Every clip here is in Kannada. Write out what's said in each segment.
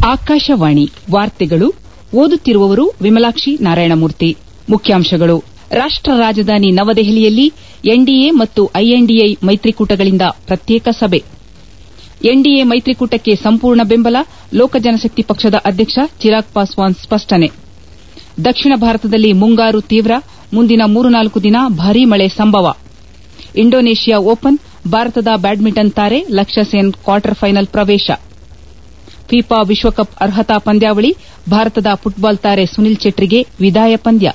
ಆಕಾಶವಾಣಿ ವಾರ್ತೆಗಳು ಓದುತ್ತಿರುವವರು ವಿಮಲಾಕ್ಷಿ ನಾರಾಯಣಮೂರ್ತಿ ಮುಖ್ಯಾಂಶಗಳು ರಾಷ್ಟ ರಾಜಧಾನಿ ನವದೆಹಲಿಯಲ್ಲಿ ಎನ್ಡಿಎ ಮತ್ತು ಐಎನ್ಡಿಎ ಮೈತ್ರಿಕೂಟಗಳಿಂದ ಪ್ರತ್ಯೇಕ ಸಭೆ ಎನ್ಡಿಎ ಮೈತ್ರಿಕೂಟಕ್ಕೆ ಸಂಪೂರ್ಣ ಬೆಂಬಲ ಲೋಕ ಜನಶಕ್ತಿ ಪಕ್ಷದ ಅಧ್ಯಕ್ಷ ಚಿರಾಗ್ ಪಾಸ್ವಾನ್ ಸ್ಪಷ್ಟನೆ ದಕ್ಷಿಣ ಭಾರತದಲ್ಲಿ ಮುಂಗಾರು ತೀವ್ರ ಮುಂದಿನ ಮೂರು ನಾಲ್ಕು ದಿನ ಭಾರೀ ಮಳೆ ಸಂಭವ ಇಂಡೋನೇಷ್ಯಾ ಓಪನ್ ಭಾರತದ ಬ್ಯಾಡ್ಮಿಂಟನ್ ತಾರೆ ಲಕ್ಷ್ಯ ಸೆನ್ ಕ್ವಾರ್ಟರ್ ಫೈನಲ್ ಪ್ರವೇಶ ಫಿಫಾ ವಿಶ್ವಕಪ್ ಅರ್ಹತಾ ಪಂದ್ಯಾವಳಿ ಭಾರತದ ಫುಟ್ಬಾಲ್ ತಾರೆ ಸುನಿಲ್ ಚೆಟ್ರಿಗೆ ವಿದಾಯ ಪಂದ್ಯ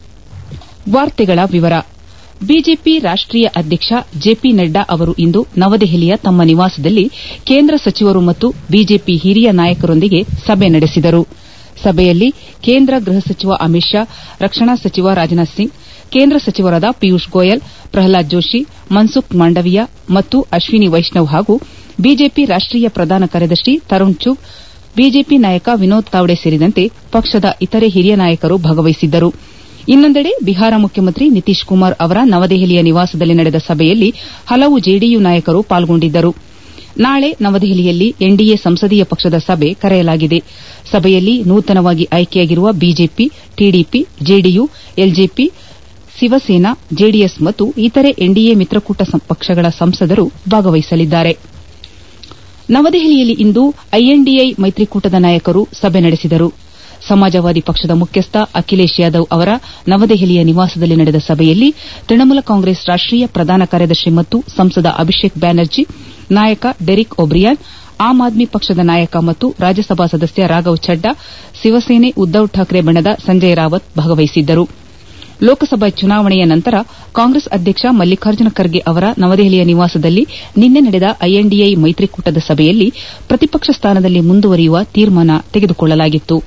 ಬಿಜೆಪಿ ರಾಷ್ಟೀಯ ಅಧ್ಯಕ್ಷ ಜೆಪಿ ನಡ್ಡಾ ಅವರು ಇಂದು ನವದೆಹಲಿಯ ತಮ್ಮ ನಿವಾಸದಲ್ಲಿ ಕೇಂದ್ರ ಸಚಿವರು ಮತ್ತು ಬಿಜೆಪಿ ಹಿರಿಯ ನಾಯಕರೊಂದಿಗೆ ಸಭೆ ನಡೆಸಿದರು ಸಭೆಯಲ್ಲಿ ಕೇಂದ್ರ ಗೃಹ ಸಚಿವ ಅಮಿತ್ ಶಾ ರಕ್ಷಣಾ ಸಚಿವ ರಾಜನಾಥ್ ಸಿಂಗ್ ಕೇಂದ್ರ ಸಚಿವರಾದ ಪಿಯೂಷ್ ಗೋಯಲ್ ಪ್ರಹ್ಲಾದ್ ಜೋಷಿ ಮನ್ಸುಖ್ ಮಾಂಡವೀಯ ಮತ್ತು ಅಶ್ವಿನಿ ವೈಷ್ಣವ್ ಹಾಗೂ ಬಿಜೆಪಿ ರಾಷ್ಟೀಯ ಪ್ರಧಾನ ಕಾರ್ಯದರ್ಶಿ ತರುಣ್ ಚುಗ್ ಬಿಜೆಪಿ ನಾಯಕ ವಿನೋದ್ ತಾವ್ಡೆ ಸೇರಿದಂತೆ ಪಕ್ಷದ ಇತರೆ ಹಿರಿಯ ನಾಯಕರು ಭಾಗವಹಿಸಿದ್ದರು ಇನ್ನೊಂದೆಡೆ ಬಿಹಾರ ಮುಖ್ಯಮಂತ್ರಿ ನಿತೀಶ್ ಕುಮಾರ್ ಅವರ ನವದೆಹಲಿಯ ನಿವಾಸದಲ್ಲಿ ನಡೆದ ಸಭೆಯಲ್ಲಿ ಹಲವು ಜೆಡಿಯು ನಾಯಕರು ಪಾಲ್ಗೊಂಡಿದ್ದರು ನಾಳೆ ನವದೆಹಲಿಯಲ್ಲಿ ಎನ್ಡಿಎ ಸಂಸದೀಯ ಪಕ್ಷದ ಸಭೆ ಕರೆಯಲಾಗಿದೆ ಸಭೆಯಲ್ಲಿ ನೂತನವಾಗಿ ಆಯ್ಕೆಯಾಗಿರುವ BJP TDP JDU LJP Shivsena JDS ಮತ್ತು ಇತರೆ ಎನ್ಡಿಎ ಮಿತ್ರಕೂಟ ಪಕ್ಷಗಳ ಸಂಸದರು ಭಾಗವಹಿಸಲಿದ್ದಾರೆ ನವದೆಹಲಿಯಲ್ಲಿಂದು ಐಎನ್ಡಿಎ ಮೈತ್ರಿಕೂಟದ ನಾಯಕರು ಸಭೆ ನಡೆಸಿದರು ಸಮಾಜವಾದಿ ಪಕ್ಷದ ಮುಖ್ಯಸ್ಥ ಅಖಿಲೇಶ್ ಯಾದವ್ ಅವರ ನವದೆಹಲಿಯ ನಿವಾಸದಲ್ಲಿ ನಡೆದ ಸಭೆಯಲ್ಲಿ ತೃಣಮೂಲ ಕಾಂಗ್ರೆಸ್ ರಾಷ್ಟೀಯ ಪ್ರಧಾನ ಕಾರ್ಯದರ್ಶಿ ಮತ್ತು ಸಂಸದ ಅಭಿಷೇಕ್ ಬ್ಯಾನರ್ಜಿ ನಾಯಕ ಡೆರಿಕ್ ಒಬ್ರಿಯಾನ್ ಆಮ್ ಆದ್ಮಿ ಪಕ್ಷದ ನಾಯಕ ಮತ್ತು ರಾಜ್ಯಸಭಾ ಸದಸ್ಯ ರಾಘವ್ ಛಡ್ಡಾ ಶಿವಸೇನೆ ಉದ್ದವ್ ಠಾಕ್ರೆ ಬಣದ ಸಂಜಯ್ ರಾವತ್ ಭಾಗವಹಿಸಿದ್ದರು ಲೋಕಸಭಾ ಚುನಾವಣೆಯ ನಂತರ ಕಾಂಗ್ರೆಸ್ ಅಧ್ಯಕ್ಷ ಮಲ್ಲಿಕಾರ್ಜುನ ಖರ್ಗೆ ಅವರ ನವದೆಹಲಿಯ ನಿವಾಸದಲ್ಲಿ ನಿನ್ನೆ ನಡೆದ ಐಎನ್ಡಿಎ ಮೈತ್ರಿಕೂಟದ ಸಭೆಯಲ್ಲಿ ಪ್ರತಿಪಕ್ಷ ಸ್ಥಾನದಲ್ಲಿ ಮುಂದುವರಿಯುವ ತೀರ್ಮಾನ ತೆಗೆದುಕೊಳ್ಳಲಾಗಿತ್ತು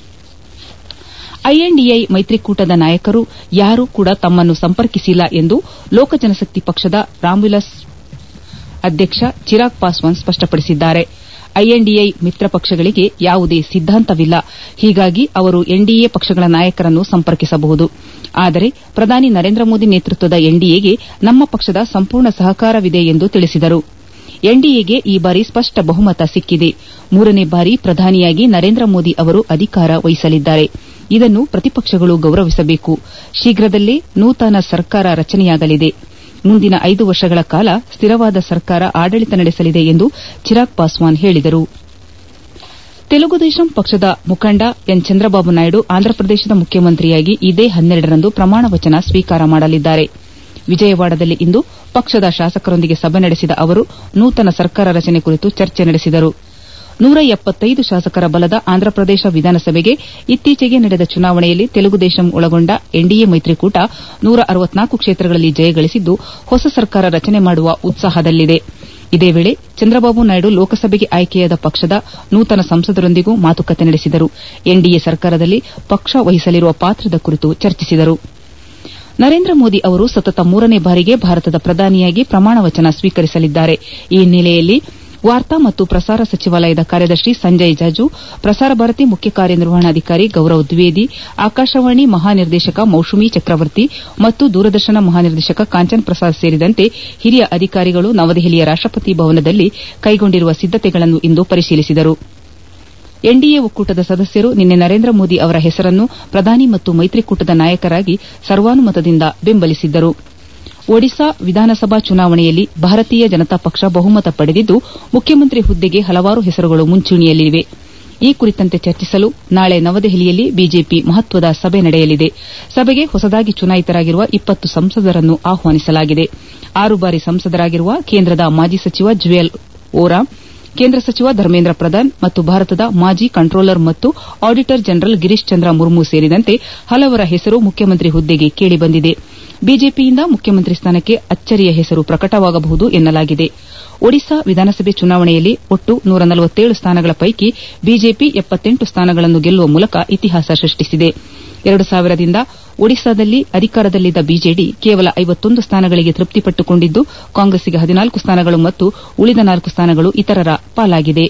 ಐಎನ್ಡಿಎ ಮೈತ್ರಿಕೂಟದ ನಾಯಕರು ಯಾರೂ ಕೂಡ ತಮ್ಮನ್ನು ಸಂಪರ್ಕಿಸಿಲ್ಲ ಎಂದು ಲೋಕ ಜನಶಕ್ತಿ ಪಕ್ಷದ ರಾಮ್ವಿಲಾಸ್ ಅಧ್ಯಕ್ಷ ಚಿರಾಗ್ ಪಾಸ್ವಾನ್ ಸ್ಪಷ್ಟಪಡಿಸಿದ್ದಾರೆ ಐಎನ್ಡಿಎ ಮಿತ್ರ ಪಕ್ಷಗಳಿಗೆ ಯಾವುದೇ ಸಿದ್ದಾಂತವಿಲ್ಲ ಹೀಗಾಗಿ ಅವರು ಎನ್ಡಿಎ ಪಕ್ಷಗಳ ನಾಯಕರನ್ನು ಸಂಪರ್ಕಿಸಬಹುದು ಆದರೆ ಪ್ರಧಾನಿ ನರೇಂದ್ರ ಮೋದಿ ನೇತೃತ್ವದ ಎನ್ಡಿಎಗೆ ನಮ್ಮ ಪಕ್ಷದ ಸಂಪೂರ್ಣ ಸಹಕಾರವಿದೆ ಎಂದು ತಿಳಿಸಿದರು ಎನ್ಡಿಎಗೆ ಈ ಬಾರಿ ಸ್ಪಷ್ಟ ಬಹುಮತ ಸಿಕ್ಕಿದೆ ಮೂರನೇ ಬಾರಿ ಪ್ರಧಾನಿಯಾಗಿ ನರೇಂದ್ರ ಮೋದಿ ಅವರು ಅಧಿಕಾರ ವಹಿಸಲಿದ್ದಾರೆ ಇದನ್ನು ಪ್ರತಿಪಕ್ಷಗಳು ಗೌರವಿಸಬೇಕು ಶೀಘ್ರದಲ್ಲೇ ನೂತನ ಸರ್ಕಾರ ರಚನೆಯಾಗಲಿದೆ ಮುಂದಿನ ಐದು ವರ್ಷಗಳ ಕಾಲ ಸ್ಥಿರವಾದ ಸರ್ಕಾರ ಆಡಳಿತ ನಡೆಸಲಿದೆ ಎಂದು ಚಿರಾಗ್ ಪಾಸ್ವಾನ್ ಹೇಳಿದರು ತೆಲುಗುದೇಶಂ ಪಕ್ಷದ ಮುಖಂಡ ಎನ್ ಚಂದ್ರಬಾಬು ನಾಯ್ಡು ಆಂಧ್ರಪ್ರದೇಶದ ಮುಖ್ಯಮಂತ್ರಿಯಾಗಿ ಇದೇ ಹನ್ನೆರಡರಂದು ಪ್ರಮಾಣ ವಚನ ಸ್ವೀಕಾರ ಮಾಡಲಿದ್ದಾರೆ ವಿಜಯವಾಡದಲ್ಲಿಂದು ಪಕ್ಷದ ಶಾಸಕರೊಂದಿಗೆ ಸಭೆ ನಡೆಸಿದ ಅವರು ನೂತನ ಸರ್ಕಾರ ರಚನೆ ಕುರಿತು ಚರ್ಚೆ ನಡೆಸಿದರು ನೂರ ಎಪ್ಪತ್ತೈದು ಶಾಸಕರ ಬಲದ ಆಂಧ್ರಪ್ರದೇಶ ವಿಧಾನಸಭೆಗೆ ಇತ್ತೀಚೆಗೆ ನಡೆದ ಚುನಾವಣೆಯಲ್ಲಿ ತೆಲುಗುದೇಶಂ ಒಳಗೊಂಡ ಎನ್ಡಿಎ ಮೈತ್ರಿಕೂಟ ನೂರ ಅರವತ್ನಾಲ್ಕು ಕ್ಷೇತ್ರಗಳಲ್ಲಿ ಜಯಗಳಿಸಿದ್ದು ಹೊಸ ಸರ್ಕಾರ ರಚನೆ ಮಾಡುವ ಉತ್ಸಾಹದಲ್ಲಿದೆ ಇದೇ ವೇಳೆ ಚಂದ್ರಬಾಬು ನಾಯ್ಡು ಲೋಕಸಭೆಗೆ ಆಯ್ಕೆಯಾದ ಪಕ್ಷದ ನೂತನ ಸಂಸದರೊಂದಿಗೂ ಮಾತುಕತೆ ನಡೆಸಿದರು ಎನ್ಡಿಎ ಸರ್ಕಾರದಲ್ಲಿ ಪಕ್ಷ ವಹಿಸಲಿರುವ ಪಾತ್ರದ ಕುರಿತು ಚರ್ಚಿಸಿದರು ನರೇಂದ್ರ ಮೋದಿ ಅವರು ಸತತ ಮೂರನೇ ಬಾರಿಗೆ ಭಾರತದ ಪ್ರಧಾನಿಯಾಗಿ ಪ್ರಮಾಣ ವಚನ ಸ್ವೀಕರಿಸಲಿದ್ದಾರೆ ಈ ಹಿನ್ನೆಲೆಯಲ್ಲಿ ವಾರ್ತಾ ಮತ್ತು ಪ್ರಸಾರ ಸಚಿವಾಲಯದ ಕಾರ್ಯದರ್ಶಿ ಸಂಜಯ್ ಜಾಜು ಪ್ರಸಾರ ಭಾರತಿ ಮುಖ್ಯ ಕಾರ್ಯನಿರ್ವಹಣಾಧಿಕಾರಿ ಗೌರವ್ ದ್ವಿವೇದಿ ಆಕಾಶವಾಣಿ ಮಹಾನಿರ್ದೇಶಕ ಮೌಶುಮಿ ಚಕ್ರವರ್ತಿ ಮತ್ತು ದೂರದರ್ಶನ ಮಹಾನಿರ್ದೇಶಕ ಕಾಂಚನ್ ಪ್ರಸಾದ್ ಸೇರಿದಂತೆ ಹಿರಿಯ ಅಧಿಕಾರಿಗಳು ನವದೆಹಲಿಯ ರಾಷ್ಟಪತಿ ಭವನದಲ್ಲಿ ಕೈಗೊಂಡಿರುವ ಸಿದ್ದತೆಗಳನ್ನು ಇಂದು ಪರಿಶೀಲಿಸಿದರು ಎನ್ಡಿಎ ಒಕ್ಕೂಟದ ಸದಸ್ಯರು ನಿನ್ನೆ ನರೇಂದ್ರ ಮೋದಿ ಅವರ ಹೆಸರನ್ನು ಪ್ರಧಾನಿ ಮತ್ತು ಮೈತ್ರಿಕೂಟದ ನಾಯಕರಾಗಿ ಸರ್ವಾನುಮತದಿಂದ ಬೆಂಬಲಿಸಿದ್ದರು ಒಡಿಶಾ ವಿಧಾನಸಭಾ ಚುನಾವಣೆಯಲ್ಲಿ ಭಾರತೀಯ ಜನತಾ ಪಕ್ಷ ಬಹುಮತ ಪಡೆದಿದ್ದು ಮುಖ್ಯಮಂತ್ರಿ ಹುದ್ದೆಗೆ ಹಲವಾರು ಹೆಸರುಗಳು ಮುಂಚೂಣಿಯಲ್ಲಿವೆ ಈ ಕುರಿತಂತೆ ಚರ್ಚಿಸಲು ನಾಳೆ ನವದೆಹಲಿಯಲ್ಲಿ ಬಿಜೆಪಿ ಮಹತ್ವದ ಸಭೆ ನಡೆಯಲಿದೆ ಸಭೆಗೆ ಹೊಸದಾಗಿ ಚುನಾಯಿತರಾಗಿರುವ ಇಪ್ಪತ್ತು ಸಂಸದರನ್ನು ಆಹ್ವಾನಿಸಲಾಗಿದೆ ಆರು ಬಾರಿ ಸಂಸದರಾಗಿರುವ ಕೇಂದ್ರದ ಮಾಜಿ ಸಚಿವ ಜುವೆಲ್ ಓರಾಮ್ ಕೇಂದ್ರ ಸಚಿವ ಧರ್ಮೇಂದ್ರ ಪ್ರಧಾನ್ ಮತ್ತು ಭಾರತದ ಮಾಜಿ ಕಂಟ್ರೋಲರ್ ಮತ್ತು ಆಡಿಟರ್ ಜನರಲ್ ಗಿರೀಶ್ ಚಂದ್ರ ಮುರ್ಮು ಸೇರಿದಂತೆ ಹಲವರ ಹೆಸರು ಮುಖ್ಯಮಂತ್ರಿ ಹುದ್ದೆಗೆ ಕೇಳಿಬಂದಿದೆ ಬಿಜೆಪಿಯಿಂದ ಮುಖ್ಯಮಂತ್ರಿ ಸ್ಥಾನಕ್ಕೆ ಅಚ್ಚರಿಯ ಹೆಸರು ಪ್ರಕಟವಾಗಬಹುದು ಎನ್ನಲಾಗಿದೆ ಒಡಿಶಾ ವಿಧಾನಸಭೆ ಚುನಾವಣೆಯಲ್ಲಿ ಒಟ್ಟು ನೂರ ನಲವತ್ತೇಳು ಸ್ಥಾನಗಳ ಪೈಕಿ ಬಿಜೆಪಿ ಎಪ್ಪತ್ತೆಂಟು ಸ್ಥಾನಗಳನ್ನು ಗೆಲ್ಲುವ ಮೂಲಕ ಇತಿಹಾಸ ಸೃಷ್ಟಿಸಿದೆ ಎರಡು ಸಾವಿರದಿಂದ ಒಡಿಶಾದಲ್ಲಿ ಅಧಿಕಾರದಲ್ಲಿದ್ದ ಬಿಜೆಡಿ ಕೇವಲ ಐವತ್ತೊಂದು ಸ್ಥಾನಗಳಿಗೆ ತೃಪ್ತಿಪಟ್ಟುಕೊಂಡಿದ್ದು ಕಾಂಗ್ರೆಸ್ಗೆ ಹದಿನಾಲ್ಕು ಸ್ಥಾನಗಳು ಮತ್ತು ಉಳಿದ ನಾಲ್ಕು ಸ್ಥಾನಗಳು ಇತರರ ಪಾಲಾಗಿದೆ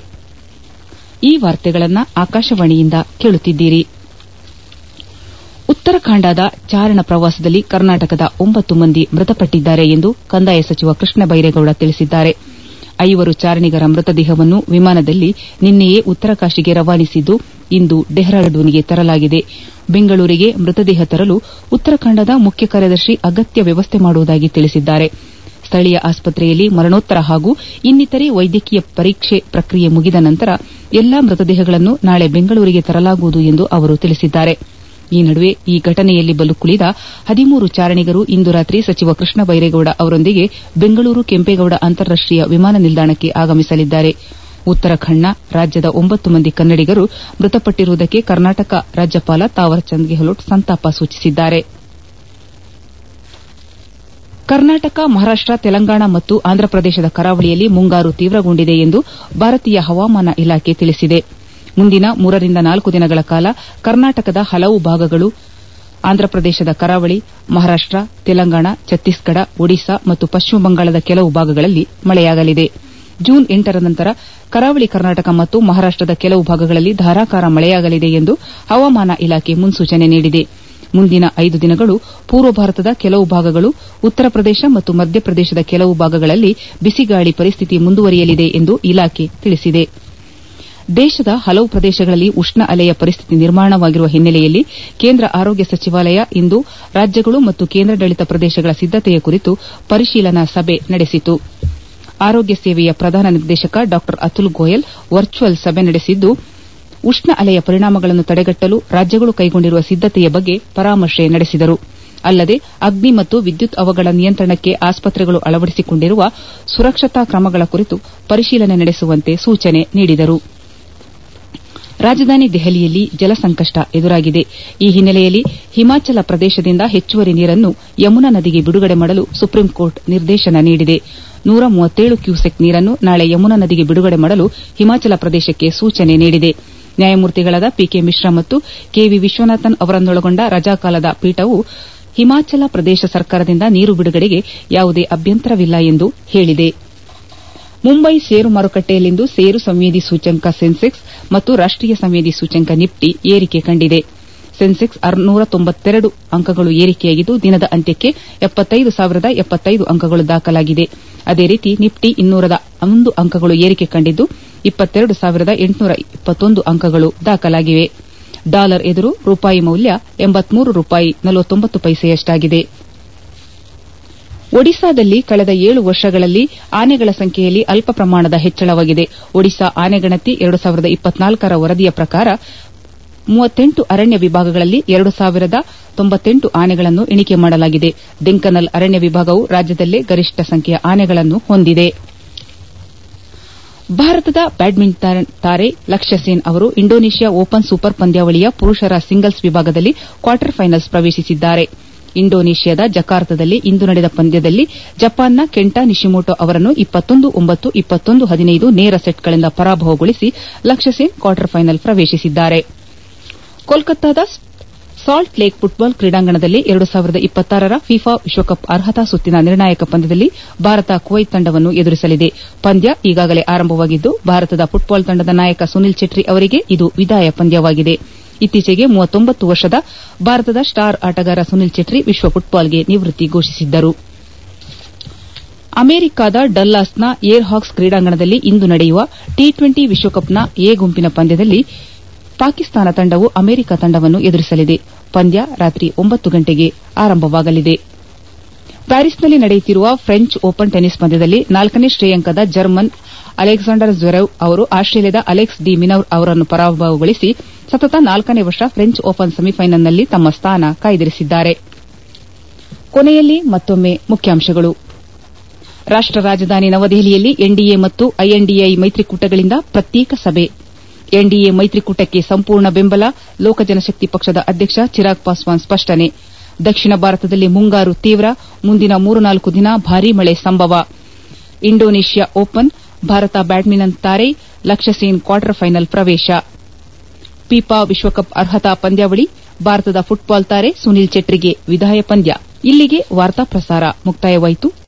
ಉತ್ತರಾಖಂಡದ ಚಾರಣ ಪ್ರವಾಸದಲ್ಲಿ ಕರ್ನಾಟಕದ ಒಂಬತ್ತು ಮಂದಿ ಮೃತಪಟ್ಟಿದ್ದಾರೆ ಎಂದು ಕಂದಾಯ ಸಚಿವ ಕೃಷ್ಣ ಬೈರೇಗೌಡ ತಿಳಿಸಿದ್ದಾರೆ ಐವರು ಚಾರಣಿಗರ ಮೃತದೇಹವನ್ನು ವಿಮಾನದಲ್ಲಿ ನಿನ್ನೆಯೇ ಉತ್ತರಕಾಶಿಗೆ ರವಾನಿಸಿದ್ದು ಇಂದು ಡೆಹ್ರಾಡೂನ್ಗೆ ತರಲಾಗಿದೆ ಬೆಂಗಳೂರಿಗೆ ಮೃತದೇಹ ತರಲು ಉತ್ತರಾಖಂಡದ ಮುಖ್ಯ ಕಾರ್ಯದರ್ಶಿ ಅಗತ್ಯ ವ್ಯವಸ್ಥೆ ಮಾಡುವುದಾಗಿ ತಿಳಿಸಿದ್ದಾರೆ ಸ್ಥಳೀಯ ಆಸ್ಪತ್ರೆಯಲ್ಲಿ ಮರಣೋತ್ತರ ಹಾಗೂ ಇನ್ನಿತರೆ ವೈದ್ಯಕೀಯ ಪರೀಕ್ಷೆ ಪ್ರಕ್ರಿಯೆ ಮುಗಿದ ನಂತರ ಎಲ್ಲಾ ಮೃತದೇಹಗಳನ್ನು ನಾಳೆ ಬೆಂಗಳೂರಿಗೆ ತರಲಾಗುವುದು ಎಂದು ಅವರು ತಿಳಿಸಿದ್ದಾರೆ ಈ ನಡುವೆ ಈ ಘಟನೆಯಲ್ಲಿ ಬದುಕುಳಿದ ಹದಿಮೂರು ಚಾರಣಿಗರು ಇಂದು ರಾತ್ರಿ ಸಚಿವ ಕೃಷ್ಣ ಬೈರೇಗೌಡ ಅವರೊಂದಿಗೆ ಬೆಂಗಳೂರು ಕೆಂಪೇಗೌಡ ಅಂತಾರಾಷ್ಟೀಯ ವಿಮಾನ ನಿಲ್ದಾಣಕ್ಕೆ ಆಗಮಿಸಲಿದ್ದಾರೆ ಉತ್ತರಾಖಂಡ್ನ ರಾಜ್ಯದ ಒಂಬತ್ತು ಮಂದಿ ಕನ್ನಡಿಗರು ಮೃತಪಟ್ಟಿರುವುದಕ್ಕೆ ಕರ್ನಾಟಕ ರಾಜ್ಯಪಾಲ ತಾವರ್ಚಂದ್ ಗೆಹ್ಲೋಟ್ ಸಂತಾಪ ಸೂಚಿಸಿದ್ದಾರೆ ಕರ್ನಾಟಕ ಮಹಾರಾಷ್ಟ ತೆಲಂಗಾಣ ಮತ್ತು ಆಂಧ್ರಪ್ರದೇಶದ ಕರಾವಳಿಯಲ್ಲಿ ಮುಂಗಾರು ತೀವ್ರಗೊಂಡಿದೆ ಎಂದು ಭಾರತೀಯ ಹವಾಮಾನ ಇಲಾಖೆ ತಿಳಿಸಿದೆ ಮುಂದಿನ ಮೂರರಿಂದ ನಾಲ್ಕು ದಿನಗಳ ಕಾಲ ಕರ್ನಾಟಕದ ಹಲವು ಭಾಗಗಳು ಆಂಧ್ರಪ್ರದೇಶದ ಕರಾವಳಿ ಮಹಾರಾಷ್ಟ ತೆಲಂಗಾಣ ಛತ್ತೀಸ್ಗಢ ಒಡಿಶಾ ಮತ್ತು ಪಶ್ಚಿಮ ಬಂಗಾಳದ ಕೆಲವು ಭಾಗಗಳಲ್ಲಿ ಮಳೆಯಾಗಲಿದೆ ಜೂನ್ ಎಂಟರ ನಂತರ ಕರಾವಳಿ ಕರ್ನಾಟಕ ಮತ್ತು ಮಹಾರಾಷ್ಟದ ಕೆಲವು ಭಾಗಗಳಲ್ಲಿ ಧಾರಾಕಾರ ಮಳೆಯಾಗಲಿದೆ ಎಂದು ಹವಾಮಾನ ಇಲಾಖೆ ಮುನ್ಸೂಚನೆ ನೀಡಿದೆ ಮುಂದಿನ ಐದು ದಿನಗಳು ಪೂರ್ವ ಭಾರತದ ಕೆಲವು ಭಾಗಗಳು ಉತ್ತರ ಪ್ರದೇಶ ಮತ್ತು ಮಧ್ಯಪ್ರದೇಶದ ಕೆಲವು ಭಾಗಗಳಲ್ಲಿ ಬಿಸಿಗಾಳಿ ಪರಿಸ್ಥಿತಿ ಮುಂದುವರಿಯಲಿದೆ ಎಂದು ಇಲಾಖೆ ತಿಳಿಸಿದೆ ದೇಶದ ಹಲವು ಪ್ರದೇಶಗಳಲ್ಲಿ ಉಷ್ಣ ಅಲೆಯ ಪರಿಸ್ಥಿತಿ ನಿರ್ಮಾಣವಾಗಿರುವ ಹಿನ್ನೆಲೆಯಲ್ಲಿ ಕೇಂದ್ರ ಆರೋಗ್ಯ ಸಚಿವಾಲಯ ಇಂದು ರಾಜ್ಯಗಳು ಮತ್ತು ಕೇಂದ್ರಾಡಳಿತ ಪ್ರದೇಶಗಳ ಸಿದ್ದತೆಯ ಕುರಿತು ಪರಿಶೀಲನಾ ಸಭೆ ನಡೆಸಿತು ಆರೋಗ್ಯ ಸೇವೆಯ ಪ್ರಧಾನ ನಿರ್ದೇಶಕ ಡಾ ಅತುಲ್ ಗೋಯಲ್ ವರ್ಚುವಲ್ ಸಭೆ ನಡೆಸಿದ್ದು ಉಷ್ಣ ಅಲೆಯ ಪರಿಣಾಮಗಳನ್ನು ತಡೆಗಟ್ಟಲು ರಾಜ್ಯಗಳು ಕೈಗೊಂಡಿರುವ ಸಿದ್ದತೆಯ ಬಗ್ಗೆ ಪರಾಮರ್ಶೆ ನಡೆಸಿದರು ಅಲ್ಲದೆ ಅಗ್ನಿ ಮತ್ತು ವಿದ್ಯುತ್ ಅವಘಡ ನಿಯಂತ್ರಣಕ್ಕೆ ಆಸ್ಪತ್ರೆಗಳು ಅಳವಡಿಸಿಕೊಂಡಿರುವ ಸುರಕ್ಷತಾ ಕ್ರಮಗಳ ಕುರಿತು ಪರಿಶೀಲನೆ ನಡೆಸುವಂತೆ ಸೂಚನೆ ನೀಡಿದರು ರಾಜಧಾನಿ ದೆಹಲಿಯಲ್ಲಿ ಜಲಸಂಕಷ್ಟ ಎದುರಾಗಿದೆ ಈ ಹಿನ್ನೆಲೆಯಲ್ಲಿ ಹಿಮಾಚಲ ಪ್ರದೇಶದಿಂದ ಹೆಚ್ಚುವರಿ ನೀರನ್ನು ಯಮುನಾ ನದಿಗೆ ಬಿಡುಗಡೆ ಮಾಡಲು ಸುಪ್ರೀಂಕೋರ್ಟ್ ನಿರ್ದೇಶನ ನೀಡಿದೆ ನೂರ ಮೂವತ್ತೇಳು ಕ್ಯೂಸೆಕ್ ನೀರನ್ನು ನಾಳೆ ಯಮುನಾ ನದಿಗೆ ಬಿಡುಗಡೆ ಮಾಡಲು ಹಿಮಾಚಲ ಪ್ರದೇಶಕ್ಕೆ ಸೂಚನೆ ನೀಡಿದೆ ನ್ಯಾಯಮೂರ್ತಿಗಳಾದ ಪಿಕೆ ಮಿಶ್ರಾ ಮತ್ತು ಕೆವಿ ವಿಶ್ವನಾಥನ್ ಅವರನ್ನೊಳಗೊಂಡ ರಜಾಕಾಲದ ಪೀಠವು ಹಿಮಾಚಲ ಪ್ರದೇಶ ಸರ್ಕಾರದಿಂದ ನೀರು ಬಿಡುಗಡೆಗೆ ಯಾವುದೇ ಅಭ್ಯಂತರವಿಲ್ಲ ಎಂದು ಹೇಳಿದೆ ಮುಂಬೈ ಷೇರು ಮಾರುಕಟ್ಟೆಯಲ್ಲಿಂದು ಷೇರು ಸಂವೇದಿ ಸೂಚ್ಯಂಕ ಸೆನ್ಸೆಕ್ಸ್ ಮತ್ತು ರಾಷ್ಟೀಯ ಸಂವೇದಿ ಸೂಚ್ಯಂಕ ನಿಫ್ಟಿ ಏರಿಕೆ ಕಂಡಿದೆ ಸೆನ್ಸೆಕ್ಸ್ ತೊಂಬತ್ತೆರಡು ಅಂಕಗಳು ಏರಿಕೆಯಾಗಿದ್ದು ದಿನದ ಅಂತ್ಯಕ್ಕೆ ಎಪ್ಪತ್ತೈದು ಸಾವಿರದ ಎಪ್ಪತ್ತೈದು ಅಂಕಗಳು ದಾಖಲಾಗಿದೆ ಅದೇ ರೀತಿ ನಿಫ್ಟಿ ಇನ್ನೂರ ಒಂದು ಅಂಕಗಳು ಏರಿಕೆ ಕಂಡಿದ್ದು ಇಪ್ಪತ್ತೆರಡು ಸಾವಿರದ ಎಂಟುನೂರ ಇಪ್ಪತ್ತೊಂದು ಅಂಕಗಳು ದಾಖಲಾಗಿವೆ ಡಾಲರ್ ಎದುರು ರೂಪಾಯಿ ಮೌಲ್ಯ ಎಂಬತ್ಮೂರು ರೂಪಾಯಿ ನಲವತ್ತೊಂಬತ್ತು ಪೈಸೆಯಷ್ಟಾಗಿದೆ ಒಡಿಶಾದಲ್ಲಿ ಕಳೆದ ಏಳು ವರ್ಷಗಳಲ್ಲಿ ಆನೆಗಳ ಸಂಖ್ಯೆಯಲ್ಲಿ ಅಲ್ಪ ಪ್ರಮಾಣದ ಹೆಚ್ಚಳವಾಗಿದೆ ಒಡಿಶಾ ಆನೆಗಣತಿ ಎರಡು ಸಾವಿರದ ಇಪ್ಪತ್ನಾಲ್ಕರ ವರದಿಯ ಪ್ರಕಾರ ಮೂವತ್ತೆಂಟು ಅರಣ್ಯ ವಿಭಾಗಗಳಲ್ಲಿ ಎರಡು ಸಾವಿರದ ತೊಂಬತ್ತೆಂಟು ಆನೆಗಳನ್ನು ಎಣಿಕೆ ಮಾಡಲಾಗಿದೆ ಡೆಂಕನಲ್ ಅರಣ್ಯ ವಿಭಾಗವು ರಾಜ್ಯದಲ್ಲೇ ಗರಿಷ್ಠ ಸಂಖ್ಯೆಯ ಆನೆಗಳನ್ನು ಹೊಂದಿದೆ ಭಾರತದ ಬ್ಯಾಡ್ಮಿಂಟನ್ ತಾರೆ ಲಕ್ಷ್ಯ ಸೇನ್ ಅವರು ಇಂಡೋನೇಷ್ಯಾ ಓಪನ್ ಸೂಪರ್ ಪಂದ್ಯಾವಳಿಯ ಪುರುಷರ ಸಿಂಗಲ್ಸ್ ವಿಭಾಗದಲ್ಲಿ ಕ್ವಾರ್ಟರ್ ಫೈನಲ್ಸ್ ಪ್ರವೇಶಿಸಿದ್ದಾರೆ ಇಂಡೋನೇಷ್ಯಾದ ಜಕಾರ್ತದಲ್ಲಿ ಇಂದು ನಡೆದ ಪಂದ್ಯದಲ್ಲಿ ಜಪಾನ್ನ ಕೆಂಟಾ ನಿಶಿಮೋಟೊ ಅವರನ್ನು ಇಪ್ಪತ್ತೊಂದು ಒಂಬತ್ತು ಇಪ್ಪತ್ತೊಂದು ಹದಿನೈದು ನೇರ ಸೆಟ್ಗಳಿಂದ ಪರಾಭವಗೊಳಿಸಿ ಲಕ್ಷ್ಯ ಸೇನ್ ಕ್ವಾರ್ಟರ್ ಫೈನಲ್ ಪ್ರವೇಶಿಸಿದ್ದಾರೆ ಕೋಲ್ಕತ್ತಾದ ಸಾಲ್ಟ್ ಲೇಕ್ ಫುಟ್ಬಾಲ್ ಕ್ರೀಡಾಂಗಣದಲ್ಲಿ ಎರಡು ಸಾವಿರದ ಇಪ್ಪತ್ತಾರರ ಫಿಫಾ ವಿಶ್ವಕಪ್ ಅರ್ಹತಾ ಸುತ್ತಿನ ನಿರ್ಣಾಯಕ ಪಂದ್ಯದಲ್ಲಿ ಭಾರತ ಕುವೈತ್ ತಂಡವನ್ನು ಎದುರಿಸಲಿದೆ ಪಂದ್ಯ ಈಗಾಗಲೇ ಆರಂಭವಾಗಿದ್ದು ಭಾರತದ ಫುಟ್ಬಾಲ್ ತಂಡದ ನಾಯಕ ಸುನಿಲ್ ಚೆಟ್ರಿ ಅವರಿಗೆ ಇದು ವಿದಾಯ ಪಂದ್ಯವಾಗಿದೆ ಇತ್ತೀಚೆಗೆ ಮೂವತ್ತೊಂಬತ್ತು ವರ್ಷದ ಭಾರತದ ಸ್ಟಾರ್ ಆಟಗಾರ ಸುನಿಲ್ ಚೆಟ್ರಿ ವಿಶ್ವ ಫುಟ್ಬಾಲ್ಗೆ ನಿವೃತ್ತಿ ಘೋಷಿಸಿದ್ದರು ಅಮೆರಿಕದ ಡಲ್ಲಾಸ್ನ ಏರ್ ಹಾಕ್ಸ್ ಕ್ರೀಡಾಂಗಣದಲ್ಲಿ ಇಂದು ನಡೆಯುವ ಟಿ ಟ್ವೆಂಟಿ ವಿಶ್ವಕಪ್ನ ಎ ಗುಂಪಿನ ಪಂದ್ಯದಲ್ಲಿ ಪಾಕಿಸ್ತಾನ ತಂಡವು ಅಮೆರಿಕ ತಂಡವನ್ನು ಎದುರಿಸಲಿದೆ ಪಂದ್ಯ ರಾತ್ರಿ ಒಂಬತ್ತು ಗಂಟೆಗೆ ಆರಂಭವಾಗಲಿದೆ ಪ್ಯಾರಿಸ್ನಲ್ಲಿ ನಡೆಯುತ್ತಿರುವ ಫ್ರೆಂಚ್ ಓಪನ್ ಟೆನಿಸ್ ಪಂದ್ಯದಲ್ಲಿ ನಾಲ್ಕನೇ ಶ್ರೇಯಾಂಕದ ಜರ್ಮನ್ ಅಲೆಕ್ಸಾಂಡರ್ ಜ್ವೆರೆವ್ ಅವರು ಆಸ್ಟ್ರೇಲಿಯಾದ ಅಲೆಕ್ಸ್ ಡಿ ಮಿನೌರ್ ಅವರನ್ನು ಪರಾಭವಗೊಳಿಸಿ ಸತತ ನಾಲ್ಕನೇ ವರ್ಷ ಫ್ರೆಂಚ್ ಓಪನ್ ಸೆಮಿಫೈನಲ್ನಲ್ಲಿ ತಮ್ಮ ಸ್ಥಾನ ಕಾಯ್ದಿರಿಸಿದ್ದಾರೆ ಕೊನೆಯಲ್ಲಿ ಮತ್ತೊಮ್ಮೆ ಮುಖ್ಯಾಂಶಗಳು ರಾಷ್ಟ ರಾಜಧಾನಿ ನವದೆಹಲಿಯಲ್ಲಿ ಎನ್ಡಿಎ ಮತ್ತು ಐಎನ್ಡಿಎ ಮೈತ್ರಿಕೂಟಗಳಿಂದ ಪ್ರತ್ಯೇಕ ಸಭೆ ಎನ್ಡಿಎ ಮೈತ್ರಿಕೂಟಕ್ಕೆ ಸಂಪೂರ್ಣ ಬೆಂಬಲ ಲೋಕ ಜನಶಕ್ತಿ ಪಕ್ಷದ ಅಧ್ಯಕ್ಷ ಚಿರಾಗ್ ಪಾಸ್ವಾನ್ ಸ್ಪಷ್ಟನೆ ದಕ್ಷಿಣ ಭಾರತದಲ್ಲಿ ಮುಂಗಾರು ತೀವ್ರ ಮುಂದಿನ ಮೂರು ನಾಲ್ಕು ದಿನ ಭಾರೀ ಮಳೆ ಸಂಭವ ಇಂಡೋನೇಷ್ಯಾ ಓಪನ್ ಭಾರತ ಬ್ಯಾಡ್ಮಿಂಟನ್ ತಾರೆ ಲಕ್ಷ್ಯ ಸೇನ್ ಕ್ವಾರ್ಟರ್ ಫೈನಲ್ ಪ್ರವೇಶ ಫಿಫಾ ವಿಶ್ವಕಪ್ ಅರ್ಹತಾ ಪಂದ್ಯಾವಳಿ ಭಾರತದ ಫುಟ್ಬಾಲ್ ತಾರೆ ಸುನಿಲ್ ಚೆಟ್ರಿಗೆ ವಿದಾಯ ಪಂದ್ಯ ಇಲ್ಲಿಗೆ ವಾರ್ತಾ ಪ್ರಸಾರ ಮುಕ್ತಾಯವಾಯಿತು